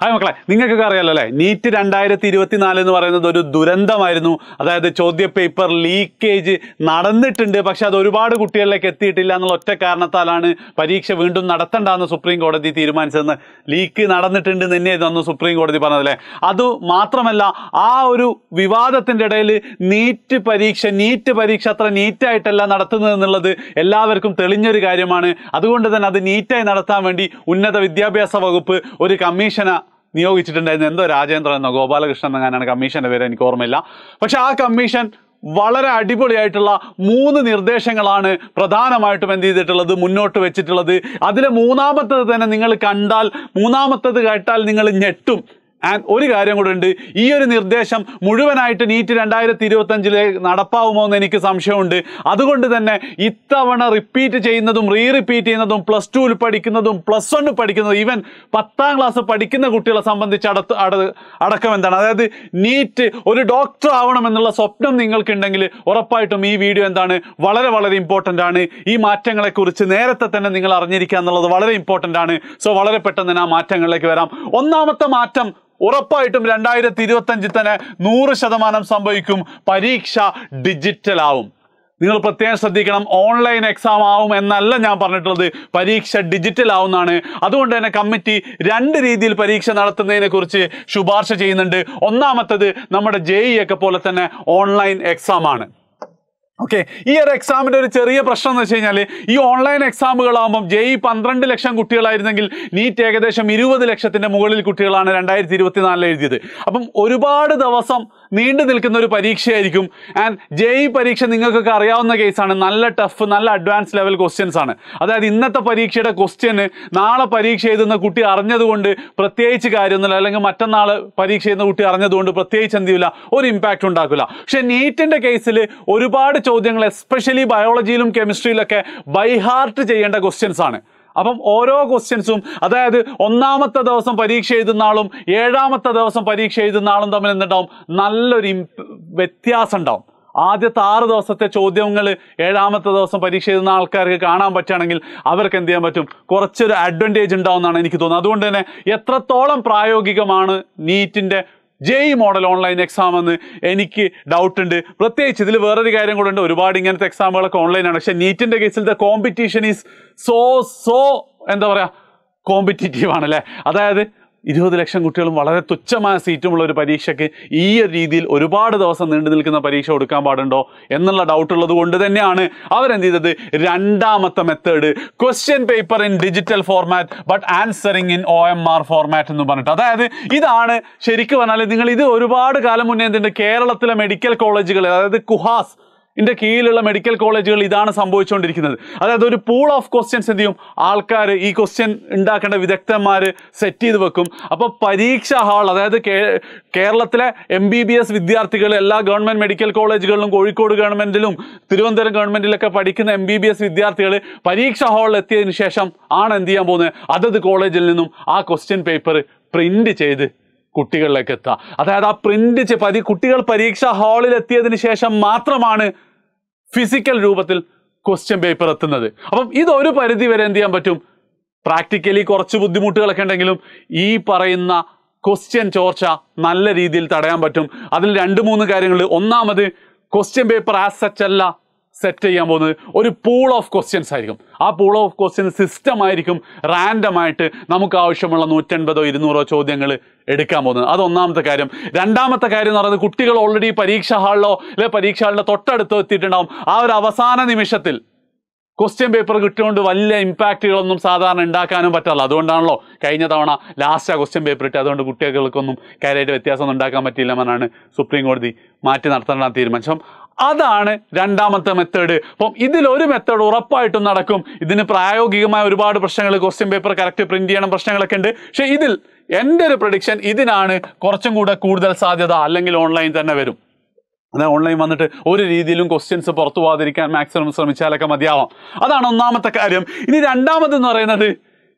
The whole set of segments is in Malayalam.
ഹായ് മക്കളെ നിങ്ങൾക്കൊക്കെ അറിയാലോ അല്ലേ നീറ്റ് രണ്ടായിരത്തി ഇരുപത്തിനാല് എന്ന് പറയുന്നത് ഒരു ദുരന്തമായിരുന്നു അതായത് ചോദ്യ പേപ്പർ ലീക്കേജ് നടന്നിട്ടുണ്ട് പക്ഷെ അത് ഒരുപാട് കുട്ടികളിലേക്ക് എത്തിയിട്ടില്ല എന്നുള്ള ഒറ്റ കാരണത്താലാണ് പരീക്ഷ വീണ്ടും നടത്തണ്ടെന്ന് സുപ്രീം കോടതി തീരുമാനിച്ചതെന്ന് ലീക്ക് നടന്നിട്ടുണ്ട് എന്ന് തന്നെയായിരുന്നു അന്ന് സുപ്രീം കോടതി പറഞ്ഞതല്ലേ അത് മാത്രമല്ല ആ ഒരു വിവാദത്തിൻ്റെ ഇടയിൽ നീറ്റ് പരീക്ഷ നീറ്റ് പരീക്ഷ അത്ര നീറ്റായിട്ടല്ല നടത്തുന്നത് എന്നുള്ളത് എല്ലാവർക്കും തെളിഞ്ഞൊരു കാര്യമാണ് അതുകൊണ്ട് തന്നെ അത് നീറ്റായി നടത്താൻ വേണ്ടി ഉന്നത വിദ്യാഭ്യാസ വകുപ്പ് ഒരു കമ്മീഷനെ നിയോഗിച്ചിട്ടുണ്ടായിരുന്നു എന്തോ രാജേന്ദ്രൻ എന്നോ ഗോപാലകൃഷ്ണൻ എന്നങ്ങാനാണ് കമ്മീഷന്റെ പേര് എനിക്ക് ഓർമ്മയില്ല പക്ഷെ ആ കമ്മീഷൻ വളരെ അടിപൊളിയായിട്ടുള്ള മൂന്ന് നിർദ്ദേശങ്ങളാണ് പ്രധാനമായിട്ടും എന്ത് ചെയ്തിട്ടുള്ളത് മുന്നോട്ട് വെച്ചിട്ടുള്ളത് അതിലെ മൂന്നാമത്തത് തന്നെ നിങ്ങൾ കണ്ടാൽ മൂന്നാമത്തത് കേട്ടാൽ നിങ്ങൾ ഞെട്ടും ആൻഡ് ഒരു കാര്യം കൂടെ ഉണ്ട് ഈ ഒരു നിർദ്ദേശം മുഴുവനായിട്ട് നീറ്റ് രണ്ടായിരത്തി ഇരുപത്തഞ്ചിലെ നടപ്പാവുമോ എന്ന് എനിക്ക് സംശയമുണ്ട് അതുകൊണ്ട് തന്നെ ഇത്തവണ റിപ്പീറ്റ് ചെയ്യുന്നതും റീ റിപ്പീറ്റ് ചെയ്യുന്നതും പ്ലസ് ടുവിൽ പഠിക്കുന്നതും പ്ലസ് വണ്ണിൽ പഠിക്കുന്നതും ഈവൻ പത്താം ക്ലാസ് പഠിക്കുന്ന കുട്ടികളെ സംബന്ധിച്ച് അടത്ത് അട അടക്കം എന്താണ് അതായത് നീറ്റ് ഒരു ഡോക്ടർ ആവണം എന്നുള്ള സ്വപ്നം നിങ്ങൾക്കുണ്ടെങ്കിൽ ഉറപ്പായിട്ടും ഈ വീഡിയോ എന്താണ് വളരെ വളരെ ഇമ്പോർട്ടൻ്റ് ആണ് ഈ മാറ്റങ്ങളെക്കുറിച്ച് നേരത്തെ തന്നെ നിങ്ങൾ അറിഞ്ഞിരിക്കുക എന്നുള്ളത് വളരെ ഇമ്പോർട്ടൻ്റ് ആണ് സോ വളരെ പെട്ടെന്ന് തന്നെ ആ മാറ്റങ്ങളിലേക്ക് വരാം ഒന്നാമത്തെ മാറ്റം ഉറപ്പായിട്ടും രണ്ടായിരത്തി ഇരുപത്തഞ്ചിൽ തന്നെ നൂറ് ശതമാനം സംഭവിക്കും പരീക്ഷ ഡിജിറ്റൽ ആവും നിങ്ങൾ പ്രത്യേകം ശ്രദ്ധിക്കണം ഓൺലൈൻ എക്സാം ആവും എന്നല്ല ഞാൻ പറഞ്ഞിട്ടുള്ളത് പരീക്ഷ ഡിജിറ്റൽ ആവുന്നതാണ് അതുകൊണ്ട് തന്നെ കമ്മിറ്റി രണ്ട് രീതിയിൽ പരീക്ഷ നടത്തുന്നതിനെ കുറിച്ച് ശുപാർശ ചെയ്യുന്നുണ്ട് ഒന്നാമത്തത് നമ്മുടെ ജെ ഒക്കെ പോലെ തന്നെ ഓൺലൈൻ എക്സാം ആണ് ഓക്കെ ഈ ഒരു എക്സാമിന്റെ ഒരു ചെറിയ പ്രശ്നം എന്ന് വെച്ച് കഴിഞ്ഞാൽ ഈ ഓൺലൈൻ എക്സാമുകളാകുമ്പോൾ ജെ ഇ പന്ത്രണ്ട് ലക്ഷം കുട്ടികളായിരുന്നെങ്കിൽ നീറ്റ് ഏകദേശം ഇരുപത് ലക്ഷത്തിന്റെ മുകളിൽ കുട്ടികളാണ് രണ്ടായിരത്തി ഇരുപത്തിനാലിൽ എഴുതിയത് അപ്പം ഒരുപാട് ദിവസം നീണ്ടു നിൽക്കുന്ന ഒരു പരീക്ഷയായിരിക്കും ആൻഡ് ജെ ഇ പരീക്ഷ നിങ്ങൾക്കൊക്കെ അറിയാവുന്ന കേസാണ് നല്ല ടഫ് നല്ല അഡ്വാൻസ് ലെവൽ ക്വസ്റ്റ്യൻസ് ആണ് അതായത് ഇന്നത്തെ പരീക്ഷയുടെ ക്വസ്റ്റ്യന് നാളെ പരീക്ഷ എഴുതുന്ന കുട്ടി അറിഞ്ഞതുകൊണ്ട് പ്രത്യേകിച്ച് കാര്യമൊന്നുമില്ല അല്ലെങ്കിൽ മറ്റന്നാൾ പരീക്ഷ എഴുതുന്ന കുട്ടി അറിഞ്ഞതുകൊണ്ട് പ്രത്യേകിച്ച് എന്ത് ചെയ്യില്ല ഒരു ഇമ്പാക്റ്റ് ഉണ്ടാക്കില്ല പക്ഷെ നീറ്റിന്റെ കേസിൽ ഒരുപാട് ചോദ്യങ്ങൾ എസ്പെഷ്യലി ബയോളജിയിലും കെമിസ്ട്രിയിലൊക്കെ ബൈഹാർട്ട് ചെയ്യേണ്ട ക്വസ്റ്റ്യൻസ് ആണ് അപ്പം ഓരോ ക്വസ്റ്റ്യൻസും അതായത് ഒന്നാമത്തെ ദിവസം പരീക്ഷ എഴുതുന്ന ആളും ഏഴാമത്തെ ദിവസം പരീക്ഷ എഴുതുന്ന ആളും തമ്മിൽ എന്തുണ്ടാവും നല്ലൊരു ഇംപ് വ്യത്യാസം ഉണ്ടാവും ആദ്യത്തെ ആറ് ദിവസത്തെ ചോദ്യങ്ങൾ ഏഴാമത്തെ ദിവസം പരീക്ഷ എഴുതുന്ന ആൾക്കാർക്ക് കാണാൻ പറ്റുകയാണെങ്കിൽ അവർക്ക് എന്ത് ചെയ്യാൻ പറ്റും കുറച്ചൊരു അഡ്വാൻറ്റേജ് ഉണ്ടാവുമെന്നാണ് എനിക്ക് തോന്നുന്നത് അതുകൊണ്ട് തന്നെ എത്രത്തോളം പ്രായോഗികമാണ് നീറ്റിൻ്റെ ജെയ് മോഡൽ ഓൺലൈൻ എക്സാം എന്ന് എനിക്ക് ഡൗട്ട് ഉണ്ട് പ്രത്യേകിച്ച് ഇതിൽ വേറൊരു കാര്യം കൂടെ ഉണ്ട് ഒരുപാട് ഇങ്ങനത്തെ എക്സാമുകളൊക്കെ ഓൺലൈനാണ് പക്ഷേ നീറ്റിൻ്റെ കേസിൽ the competition is so so എന്താ പറയുക കോമ്പറ്റീറ്റീവ് ആണ് അല്ലേ അതായത് ഇരുപത് ലക്ഷം കുട്ടികളും വളരെ തുച്ഛമായ സീറ്റുമുള്ള ഒരു പരീക്ഷയ്ക്ക് ഈ ഒരു രീതിയിൽ ഒരുപാട് ദിവസം നീണ്ടു നിൽക്കുന്ന പരീക്ഷ കൊടുക്കാൻ പാടുണ്ടോ എന്നുള്ള ഡൗട്ട് ഉള്ളത് കൊണ്ട് തന്നെയാണ് അവരെന്ത് ചെയ്തത് രണ്ടാമത്തെ method question paper in digital format but answering in O M R format എന്ന് പറഞ്ഞിട്ട് അതായത് ഇതാണ് ശരിക്കും പറഞ്ഞാൽ നിങ്ങൾ ഇത് ഒരുപാട് കാലം മുന്നേ എന്തുണ്ട് കേരളത്തിലെ മെഡിക്കൽ കോളേജുകൾ അതായത് കുഹാസ് ഇതിന്റെ കീഴിലുള്ള മെഡിക്കൽ കോളേജുകൾ ഇതാണ് സംഭവിച്ചുകൊണ്ടിരിക്കുന്നത് അതായത് ഒരു പൂൾ ഓഫ് ക്വസ്റ്റ്യൻസ് എന്ത് ചെയ്യും ആൾക്കാർ ഈ ക്വസ്റ്റ്യൻ ഉണ്ടാക്കേണ്ട വിദഗ്ധന്മാർ സെറ്റ് ചെയ്ത് വെക്കും അപ്പോൾ പരീക്ഷാ ഹാൾ അതായത് കേ- കേരളത്തിലെ എം ബി ബി എസ് വിദ്യാർത്ഥികൾ എല്ലാ ഗവൺമെന്റ് മെഡിക്കൽ കോളേജുകളിലും കോഴിക്കോട് ഗവൺമെന്റിലും തിരുവനന്തപുരം ഗവൺമെന്റിലൊക്കെ പഠിക്കുന്ന എം ബി ബി എസ് വിദ്യാർത്ഥികൾ പരീക്ഷാ ഹാളിൽ എത്തിയതിനു ശേഷം ആണ് എന്ത് ചെയ്യാൻ പോകുന്നത് അതത് കോളേജിൽ നിന്നും ആ ക്വസ്റ്റ്യൻ പേപ്പർ പ്രിന്റ് ചെയ്ത് കുട്ടികളിലേക്ക് എത്തുക അതായത് ആ പ്രിന്റ് പരി കുട്ടികൾ പരീക്ഷാ ഹാളിൽ എത്തിയതിന് ശേഷം മാത്രമാണ് ഫിസിക്കൽ രൂപത്തിൽ ക്വസ്റ്റ്യൻ പേപ്പർ എത്തുന്നത് അപ്പം ഇതൊരു പരിധി വരെ എന്ത് ചെയ്യാൻ പറ്റും പ്രാക്ടിക്കലി കുറച്ച് ബുദ്ധിമുട്ടുകളൊക്കെ ഉണ്ടെങ്കിലും ഈ പറയുന്ന ക്വസ്റ്റ്യൻ ചോർച്ച നല്ല രീതിയിൽ തടയാൻ പറ്റും അതിൽ രണ്ട് മൂന്ന് കാര്യങ്ങൾ ഒന്നാമത് ക്വസ്റ്റ്യൻ പേപ്പർ ആസ് സച്ച് അല്ല സെറ്റ് ചെയ്യാൻ പോകുന്നത് ഒരു പൂൾ ഓഫ് ക്വസ്റ്റ്യൻസ് ആയിരിക്കും ആ പൂൾ ഓഫ് ക്വസ്റ്റ്യൻ സിസ്റ്റം ആയിരിക്കും റാൻഡം ആയിട്ട് നമുക്ക് ആവശ്യമുള്ള നൂറ്റൻപതോ ഇരുന്നൂറോ ചോദ്യങ്ങൾ എടുക്കാൻ പോകുന്നത് അത് ഒന്നാമത്തെ കാര്യം രണ്ടാമത്തെ കാര്യം എന്ന് പറയുന്നത് കുട്ടികൾ ഓൾറെഡി പരീക്ഷാ ഹാളിലോ അല്ലെ പരീക്ഷാ ഹാളിന്റെ തൊട്ടടുത്തോ എത്തിയിട്ടുണ്ടാവും ആ ഒരു അവസാന നിമിഷത്തിൽ ക്വസ്റ്റ്യൻ പേപ്പർ കിട്ടിയോണ്ട് വലിയ ഇമ്പാക്റ്റുകളൊന്നും സാധാരണ ഉണ്ടാക്കാനും പറ്റില്ല അതുകൊണ്ടാണല്ലോ കഴിഞ്ഞ തവണ ലാസ്റ്റ് ആ ക്വസ്റ്റ്യൻ പേപ്പർ ഇട്ട് അതുകൊണ്ട് കുട്ടികൾക്കൊന്നും കാര്യമായിട്ട് വ്യത്യാസമൊന്നും ഉണ്ടാക്കാൻ പറ്റില്ല എന്നാണ് സുപ്രീം കോടതി മാറ്റി നടത്തേണ്ട തീരുമാനിച്ചം അതാണ് രണ്ടാമത്തെ മെത്തേഡ് അപ്പം ഇതിലൊരു മെത്തേഡ് ഉറപ്പായിട്ടും നടക്കും ഇതിന് പ്രായോഗികമായ ഒരുപാട് പ്രശ്നങ്ങൾ ക്വസ്റ്റ്യൻ പേപ്പർ കറക്റ്റ് പ്രിന്റ് ചെയ്യണം പ്രശ്നങ്ങളൊക്കെ ഉണ്ട് പക്ഷേ ഇതിൽ എൻ്റെ ഒരു പ്രഡിക്ഷൻ ഇതിനാണ് കുറച്ചും കൂടെ കൂടുതൽ സാധ്യത അല്ലെങ്കിൽ ഓൺലൈൻ തന്നെ വരും അതായത് ഓൺലൈൻ വന്നിട്ട് ഒരു രീതിയിലും ക്വസ്റ്റ്യൻസ് പുറത്തു പോകാതിരിക്കാൻ മാക്സിമം ശ്രമിച്ചാലൊക്കെ മതിയാവാം അതാണ് ഒന്നാമത്തെ കാര്യം ഇനി രണ്ടാമതെന്ന് പറയുന്നത്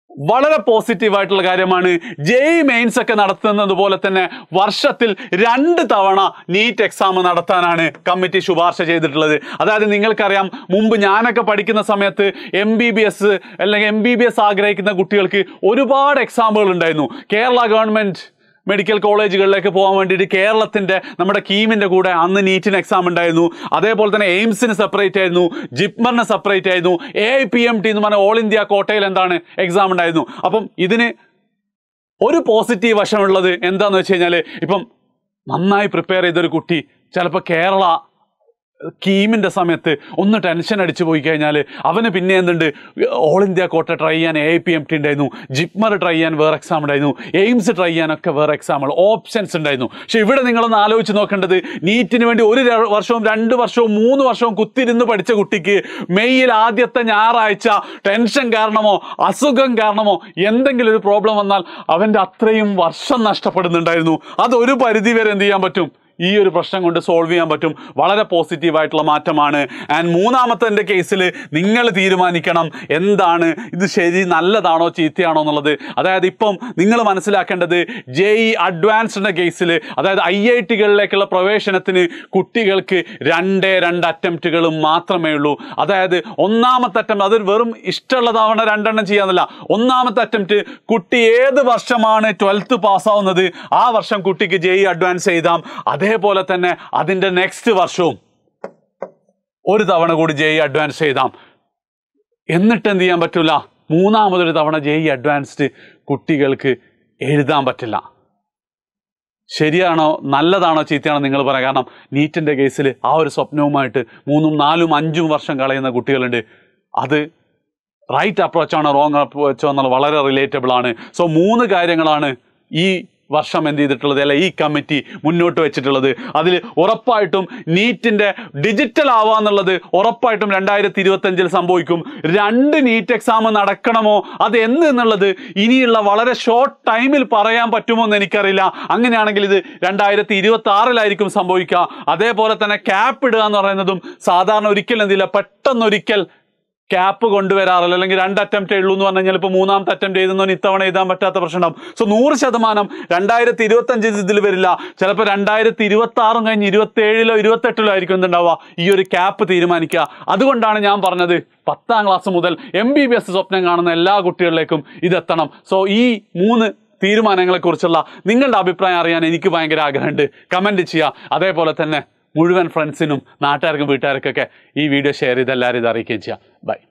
വളരെ പോസിറ്റീവ് ആയിട്ടുള്ള കാര്യമാണ് ജെയ് മെയിൻസ് ഒക്കെ നടത്തുന്നത് പോലെ തന്നെ വർഷത്തിൽ രണ്ട് തവണ നീറ്റ് എക്സാം നടത്താനാണ് കമ്മിറ്റി ശുപാർശ ചെയ്തിട്ടുള്ളത് അതായത് നിങ്ങൾക്കറിയാം മുമ്പ് ഞാനൊക്കെ പഠിക്കുന്ന സമയത്ത് എം ബി ബി എസ് അല്ലെങ്കിൽ എം ബി ബി എസ് ആഗ്രഹിക്കുന്ന കുട്ടികൾക്ക് ഒരുപാട് എക്സാമുകൾ ഉണ്ടായിരുന്നു കേരള ഗവൺമെന്റ് മെഡിക്കൽ കോളേജുകളിലേക്ക് പോകാൻ വേണ്ടിയിട്ട് കേരളത്തിന്റെ നമ്മുടെ കീമിന്റെ കൂടെ അന്ന് നീറ്റിന് എക്സാം ഉണ്ടായിരുന്നു അതേപോലെ തന്നെ എയിംസിന് സെപ്പറേറ്റ് ആയിരുന്നു ജിപ്മറിന് സെപ്പറേറ്റ് ആയിരുന്നു A I P M T എന്ന് പറഞ്ഞ ഓൾ ഇന്ത്യ കോട്ടയിൽ എന്താണ് എക്സാം ഉണ്ടായിരുന്നു അപ്പം ഇതിന് ഒരു പോസിറ്റീവ് വശമുള്ളത് എന്താന്ന് വെച്ച് കഴിഞ്ഞാൽ ഇപ്പം നന്നായി പ്രിപ്പയർ ചെയ്തൊരു കുട്ടി ചിലപ്പോൾ കേരള കീമിൻ്റെ സമയത്ത് ഒന്ന് ടെൻഷൻ അടിച്ചു പോയി കഴിഞ്ഞാൽ അവന് പിന്നെ എന്തുണ്ട് ഓൾ ഇന്ത്യ കോട്ട ട്രൈ ചെയ്യാൻ എ പി എം ടി ഉണ്ടായിരുന്നു ജിപ്മർ ട്രൈ ചെയ്യാൻ വേറെ എക്സാം ഉണ്ടായിരുന്നു എയിംസ് ട്രൈ ചെയ്യാനൊക്കെ വേറെ എക്സാമുകൾ ഓപ്ഷൻസ് ഉണ്ടായിരുന്നു പക്ഷെ ഇവിടെ നിങ്ങളൊന്ന് ആലോചിച്ച് നോക്കേണ്ടത് നീറ്റിന് വേണ്ടി ഒരു ര- വർഷവും രണ്ട് വർഷവും മൂന്ന് വർഷവും കുത്തിരുന്ന് പഠിച്ച കുട്ടിക്ക് മെയ്യിൽ ആദ്യത്തെ ഞായറാഴ്ച ടെൻഷൻ കാരണമോ അസുഖം കാരണമോ എന്തെങ്കിലും ഒരു പ്രോബ്ലം വന്നാൽ അവൻ്റെ അത്രയും വർഷം നഷ്ടപ്പെടുന്നുണ്ടായിരുന്നു അതൊരു പരിധി വരെ എന്ത് ചെയ്യാൻ പറ്റും ഈ ഒരു പ്രശ്നം കൊണ്ട് സോൾവ് ചെയ്യാൻ പറ്റും വളരെ പോസിറ്റീവ് ആയിട്ടുള്ള മാറ്റമാണ് ആൻഡ് മൂന്നാമത്തെ എൻ്റെ കേസിൽ നിങ്ങൾ തീരുമാനിക്കണം എന്താണ് ഇത് ശരി നല്ലതാണോ ചീത്തയാണോ എന്നുള്ളത് അതായത് ഇപ്പം നിങ്ങൾ മനസ്സിലാക്കേണ്ടത് ജെ ഇ അഡ്വാൻസ്ഡിൻ്റെ കേസിൽ അതായത് ഐ ഐ ടികളിലേക്കുള്ള പ്രവേശനത്തിന് കുട്ടികൾക്ക് രണ്ടേ രണ്ട് അറ്റംപ്റ്റുകൾ മാത്രമേ ഉള്ളൂ അതായത് ഒന്നാമത്തെ അറ്റംപ്റ്റ് അതൊരു വെറും ഇഷ്ടമുള്ള തവണ രണ്ടെണ്ണം ചെയ്യാന്നില്ല ഒന്നാമത്തെ അറ്റംപ്റ്റ് കുട്ടി ഏത് വർഷമാണ് ട്വൽത്ത് പാസ്സാവുന്നത് ആ വർഷം കുട്ടിക്ക് ജെ ഇ അഡ്വാൻസ് എഴുതാം അതേപോലെ തന്നെ അതിൻ്റെ നെക്സ്റ്റ് വർഷവും ഒരു തവണ കൂടി ജെ ഇ അഡ്വാൻസ് എഴുതാം എന്നിട്ട് എന്ത് ചെയ്യാൻ പറ്റില്ല മൂന്നാമതൊരു തവണ ജെ ഇ അഡ്വാൻസ്ഡ് കുട്ടികൾക്ക് എഴുതാൻ പറ്റില്ല ശരിയാണോ നല്ലതാണോ ചീത്തയാണോ നിങ്ങൾ പറയാം കാരണം നീറ്റിൻ്റെ കേസിൽ ആ ഒരു സ്വപ്നവുമായിട്ട് മൂന്നും നാലും അഞ്ചും വർഷം കളയുന്ന കുട്ടികളുണ്ട് അത് റൈറ്റ് അപ്രോച്ചാണോ റോങ് അപ്രോച്ചോ എന്നുള്ളത് വളരെ റിലേറ്റബിൾ ആണ് സോ മൂന്ന് കാര്യങ്ങളാണ് ഈ വർഷം എന്ത് ചെയ്തിട്ടുള്ളത് അല്ല ഈ കമ്മിറ്റി മുന്നോട്ട് വെച്ചിട്ടുള്ളത് അതിൽ ഉറപ്പായിട്ടും നീറ്റിൻ്റെ ഡിജിറ്റൽ ആവാന്നുള്ളത് ഉറപ്പായിട്ടും രണ്ടായിരത്തി ഇരുപത്തഞ്ചിൽ സംഭവിക്കും രണ്ട് നീറ്റ് എക്സാം നടക്കണമോ അത് എന്ത് എന്നുള്ളത് ഇനിയുള്ള വളരെ ഷോർട്ട് ടൈമിൽ പറയാൻ പറ്റുമോ എന്ന് എനിക്കറിയില്ല അങ്ങനെയാണെങ്കിൽ ഇത് രണ്ടായിരത്തി ഇരുപത്തി ആറിലായിരിക്കും സംഭവിക്കുക അതേപോലെ തന്നെ ക്യാപ്പ് ഇടുക എന്ന് പറയുന്നതും സാധാരണ ഒരിക്കലും എന്തില്ല പെട്ടെന്നൊരിക്കൽ ക്യാപ്പ് കൊണ്ടുവരാറില്ല അല്ലെങ്കിൽ രണ്ട് അറ്റംപ്റ്റ് ഉള്ളൂ എന്ന് പറഞ്ഞു കഴിഞ്ഞാൽ ഇപ്പോൾ മൂന്നാമത്തെ അറ്റംപ്റ്റ് എഴുതുന്നവന് ഇത്തവണ എഴുതാൻ പറ്റാത്ത പ്രശ്നം സോ നൂറ് ശതമാനം രണ്ടായിരത്തി ഇരുപത്തഞ്ച് ഇതിൽ വരില്ല ചിലപ്പോൾ രണ്ടായിരത്തി ഇരുപത്തി ആറും കഴിഞ്ഞ് ഇരുപത്തി ഏഴിലോ ഇരുപത്തെട്ടിലോ ആയിരിക്കും എന്തുണ്ടാവുക ഈ ഒരു ക്യാപ്പ് തീരുമാനിക്കുക അതുകൊണ്ടാണ് ഞാൻ പറഞ്ഞത് പത്താം ക്ലാസ് മുതൽ എം ബി ബി എസ് സ്വപ്നം കാണുന്ന എല്ലാ കുട്ടികളിലേക്കും ഇതെത്തണം സോ ഈ മൂന്ന് തീരുമാനങ്ങളെക്കുറിച്ചുള്ള നിങ്ങളുടെ അഭിപ്രായം അറിയാൻ എനിക്ക് ഭയങ്കര ആഗ്രഹമുണ്ട് കമൻറ്റ് ചെയ്യുക അതേപോലെ തന്നെ മുഴുവൻ ഫ്രണ്ട്സിനും നാട്ടുകാർക്കും വീട്ടുകാർക്കൊക്കെ ഈ വീഡിയോ ഷെയർ ചെയ്ത് എല്ലാവരും ഇത് അറിയിക്കുകയും ചെയ്യാം ബൈ